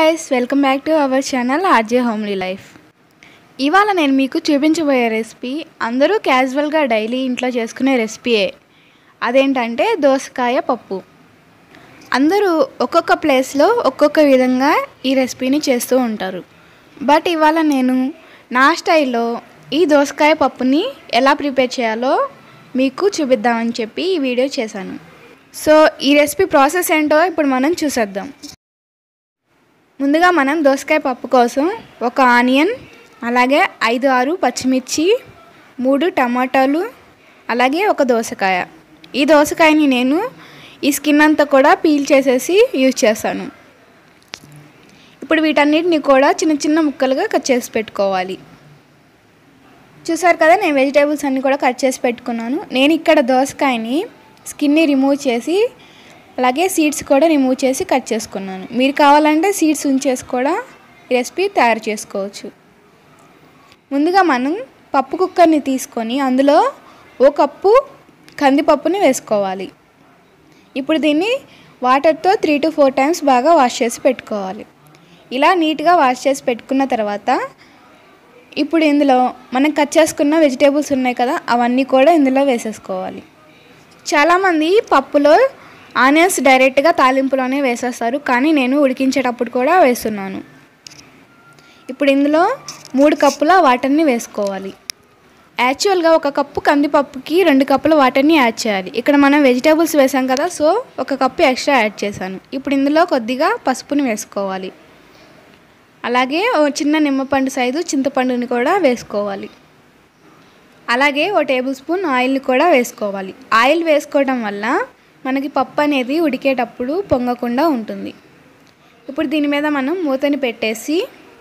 guys welcome back to our channel RJ homely life ఇవాళ నేను మీకు చూపించబోయే రెసిపీ అందరూ క్యాజువల్గా డైలీ ఇంట్లో చేసుకునే రెసిపీయే అదేంటంటే దోసకాయ పప్పు అందరూ ఒక్కొక్క ప్లేస్లో ఒక్కొక్క విధంగా ఈ రెసిపీని చేస్తూ ఉంటారు బట్ ఇవాళ నేను నా స్టైల్లో ఈ దోసకాయ పప్పుని ఎలా ప్రిపేర్ చేయాలో మీకు చూపిద్దామని చెప్పి ఈ వీడియో చేశాను సో ఈ రెసిపీ ప్రాసెస్ ఏంటో ఇప్పుడు మనం చూసేద్దాం ముందుగా మనం దోసకాయ పప్పు కోసం ఒక ఆనియన్ అలాగే ఐదు ఆరు పచ్చిమిర్చి మూడు టమాటాలు అలాగే ఒక దోసకాయ ఈ దోసకాయని నేను ఈ స్కిన్ అంతా కూడా పీల్ చేసేసి యూజ్ చేస్తాను ఇప్పుడు వీటన్నిటిని కూడా చిన్న చిన్న ముక్కలుగా కట్ చేసి పెట్టుకోవాలి చూసారు కదా నేను వెజిటేబుల్స్ అన్నీ కూడా కట్ చేసి పెట్టుకున్నాను నేను ఇక్కడ దోసకాయని స్కిన్ని రిమూవ్ చేసి అలాగే సీడ్స్ కూడా రిమూవ్ చేసి కట్ చేసుకున్నాను మీరు కావాలంటే సీడ్స్ ఉంచేసి కూడా ఈ రెసిపీ తయారు చేసుకోవచ్చు ముందుగా మనం పప్పు కుక్కర్ని తీసుకొని అందులో ఓ కప్పు కందిపప్పుని వేసుకోవాలి ఇప్పుడు దీన్ని వాటర్తో త్రీ టు ఫోర్ టైమ్స్ బాగా వాష్ చేసి పెట్టుకోవాలి ఇలా నీట్గా వాష్ చేసి పెట్టుకున్న తర్వాత ఇప్పుడు ఇందులో మనం కట్ చేసుకున్న వెజిటేబుల్స్ ఉన్నాయి కదా అవన్నీ కూడా ఇందులో వేసేసుకోవాలి చాలామంది పప్పులో ఆనియన్స్ డైరెక్ట్గా తాలింపులోనే వేసేస్తారు కానీ నేను ఉడికించేటప్పుడు కూడా వేస్తున్నాను ఇప్పుడు ఇందులో మూడు కప్పుల వాటర్ని వేసుకోవాలి యాక్చువల్గా ఒక కప్పు కందిపప్పుకి రెండు కప్పుల వాటర్ని యాడ్ చేయాలి ఇక్కడ మనం వెజిటేబుల్స్ వేసాం కదా సో ఒక కప్పు ఎక్స్ట్రా యాడ్ చేశాను ఇప్పుడు ఇందులో కొద్దిగా పసుపుని వేసుకోవాలి అలాగే ఓ చిన్న నిమ్మపండు సైజు చింతపండుని కూడా వేసుకోవాలి అలాగే ఓ టేబుల్ స్పూన్ ఆయిల్ని కూడా వేసుకోవాలి ఆయిల్ వేసుకోవడం వల్ల మనకి పప్పు అనేది ఉడికేటప్పుడు పొంగకుండా ఉంటుంది ఇప్పుడు దీని మీద మనం మూతని పెట్టేసి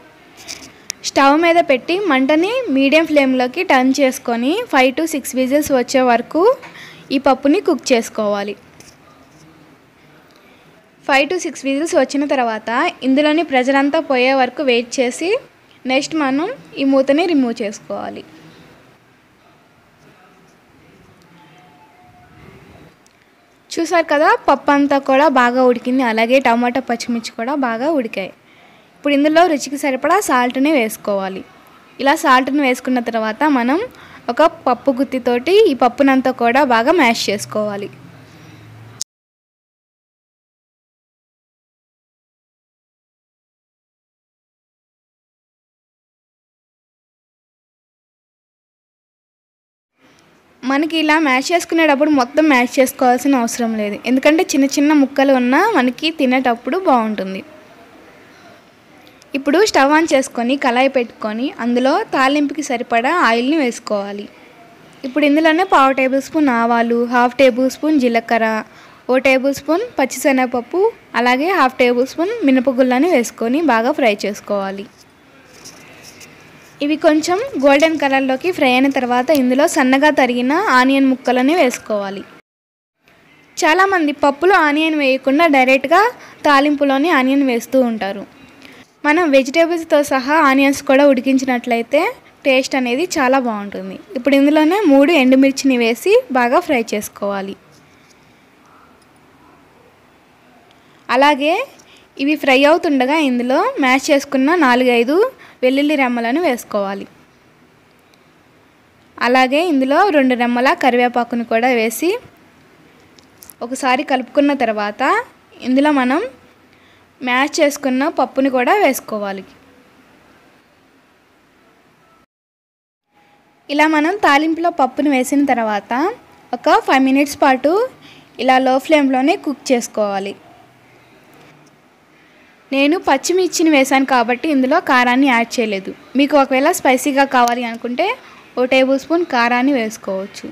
స్టవ్ మీద పెట్టి మంటని మీడియం ఫ్లేమ్లోకి టర్న్ చేసుకొని ఫైవ్ టు సిక్స్ విజిల్స్ వచ్చే వరకు ఈ పప్పుని కుక్ చేసుకోవాలి ఫైవ్ టు సిక్స్ విజిల్స్ వచ్చిన తర్వాత ఇందులోని ప్రెజర్ అంతా పోయే వరకు వెయిట్ చేసి నెక్స్ట్ మనం ఈ మూతని రిమూవ్ చేసుకోవాలి చూసారు కదా పప్పు అంతా కూడా బాగా ఉడికింది అలాగే టమాటా పచ్చిమిర్చి కూడా బాగా ఉడికాయి ఇప్పుడు ఇందులో రుచికి సరిపడా సాల్ట్ని వేసుకోవాలి ఇలా సాల్ట్ని వేసుకున్న తర్వాత మనం ఒక పప్పు గుత్తితోటి ఈ పప్పునంతా కూడా బాగా మ్యాష్ చేసుకోవాలి మనకి ఇలా మ్యాష్ చేసుకునేటప్పుడు మొత్తం మ్యాష్ చేసుకోవాల్సిన అవసరం లేదు ఎందుకంటే చిన్న చిన్న ముక్కలు ఉన్నా మనకి తినేటప్పుడు బాగుంటుంది ఇప్పుడు స్టవ్ ఆన్ చేసుకొని కళాయి పెట్టుకొని అందులో తాలింపుకి సరిపడా ఆయిల్ని వేసుకోవాలి ఇప్పుడు ఇందులోనే పావు టేబుల్ స్పూన్ ఆవాలు హాఫ్ టేబుల్ స్పూన్ జీలకర్ర ఓ టేబుల్ స్పూన్ పచ్చిశనగపప్పు అలాగే హాఫ్ టేబుల్ స్పూన్ మినపగుళ్ళని వేసుకొని బాగా ఫ్రై చేసుకోవాలి ఇవి కొంచెం గోల్డెన్ కలర్లోకి ఫ్రై అయిన తర్వాత ఇందులో సన్నగా తరిగిన ఆనియన్ ముక్కలని వేసుకోవాలి చాలామంది పప్పులో ఆనియన్ వేయకుండా డైరెక్ట్గా తాలింపులోని ఆనియన్ వేస్తూ ఉంటారు మనం వెజిటేబుల్స్తో సహా ఆనియన్స్ కూడా ఉడికించినట్లయితే టేస్ట్ అనేది చాలా బాగుంటుంది ఇప్పుడు ఇందులోనే మూడు ఎండుమిర్చిని వేసి బాగా ఫ్రై చేసుకోవాలి అలాగే ఇవి ఫ్రై అవుతుండగా ఇందులో మ్యాష్ చేసుకున్న నాలుగైదు వెల్లుల్లి రెమ్మలను వేసుకోవాలి అలాగే ఇందులో రెండు రెమ్మల కరివేపాకుని కూడా వేసి ఒకసారి కలుపుకున్న తర్వాత ఇందులో మనం మ్యాష్ చేసుకున్న పప్పుని కూడా వేసుకోవాలి ఇలా మనం తాలింపులో పప్పుని వేసిన తర్వాత ఒక ఫైవ్ మినిట్స్ పాటు ఇలా లో ఫ్లేమ్లోనే కుక్ చేసుకోవాలి నేను పచ్చిమిర్చిని వేశాను కాబట్టి ఇందులో కారాన్ని యాడ్ చేయలేదు మీకు ఒకవేళ స్పైసీగా కావాలి అనుకుంటే ఓ టేబుల్ స్పూన్ కారాన్ని వేసుకోవచ్చు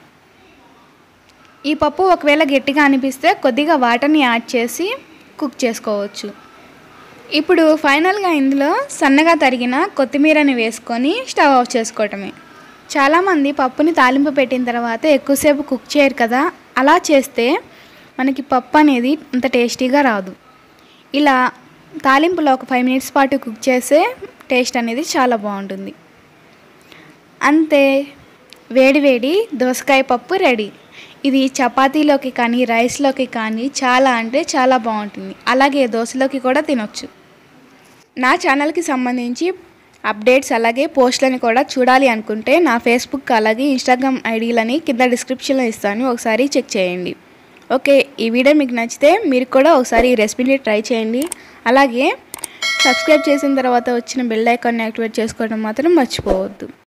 ఈ పప్పు ఒకవేళ గట్టిగా అనిపిస్తే కొద్దిగా వాటర్ని యాడ్ చేసి కుక్ చేసుకోవచ్చు ఇప్పుడు ఫైనల్గా ఇందులో సన్నగా తరిగిన కొత్తిమీరని వేసుకొని స్టవ్ ఆఫ్ చేసుకోవటమే చాలామంది పప్పుని తాలింపు పెట్టిన తర్వాత ఎక్కువసేపు కుక్ చేయరు కదా అలా చేస్తే మనకి పప్పు అనేది అంత టేస్టీగా రాదు ఇలా తాలింపులో ఒక ఫైవ్ మినిట్స్ పాటు కుక్ చేస్తే టేస్ట్ అనేది చాలా బాగుంటుంది అంతే వేడి వేడి దోసకాయ పప్పు రెడీ ఇది చపాతీలోకి కానీ రైస్లోకి కానీ చాలా అంటే చాలా బాగుంటుంది అలాగే దోశలోకి కూడా తినొచ్చు నా ఛానల్కి సంబంధించి అప్డేట్స్ అలాగే పోస్టులని కూడా చూడాలి అనుకుంటే నా ఫేస్బుక్ అలాగే ఇన్స్టాగ్రామ్ ఐడీలని కింద డిస్క్రిప్షన్లో ఇస్తాను ఒకసారి చెక్ చేయండి ఓకే ఈ వీడియో మీకు నచ్చితే మీరు కూడా ఒకసారి ఈ రెసిపీని ట్రై చేయండి అలాగే సబ్స్క్రైబ్ చేసిన తర్వాత వచ్చిన బెల్ ఐకాన్ని యాక్టివేట్ చేసుకోవడం మాత్రం మర్చిపోవద్దు